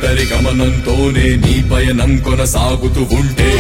ఒంటరి గమనంతోనే నీ పయనం కొనసాగుతూ ఉంటే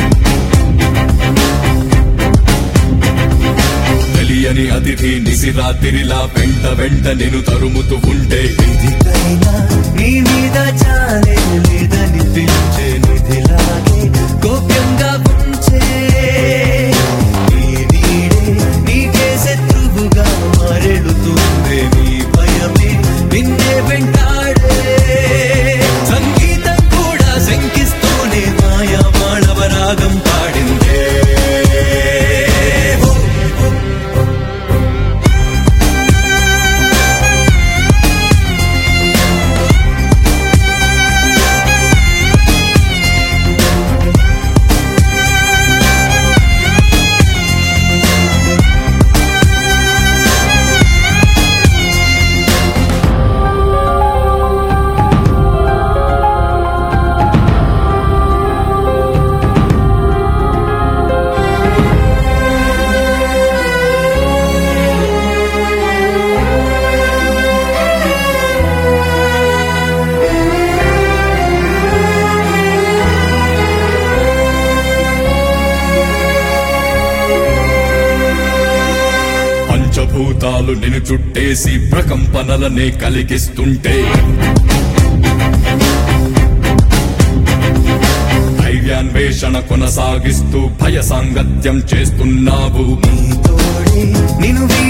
తెలియని అతిథి నిసిరాతిరిలా వెంట వెంట నేను తరుముతూ ఉంటే నిధిపైన నీ మీద చాలే లేదనిపించే నిధిలాగే గోప్యంగా ఉంచే నీ నీడే నీకే శత్రువుగా మారెడుతుంది నీ భయమే నిన్నే వెంటాడే సంగీతం కూడా శంకిస్తూనే మాయా మాళవ రాగం పాడిందే ఓ పంచభూతాలు నిన్ను చుట్టేసి ప్రకంపనలనే కలిగిస్తుంటే ధైర్యాన్వేషణ కొనసాగిస్తూ భయ సాంగత్యం చేస్తున్నావు తోడే నిన్ను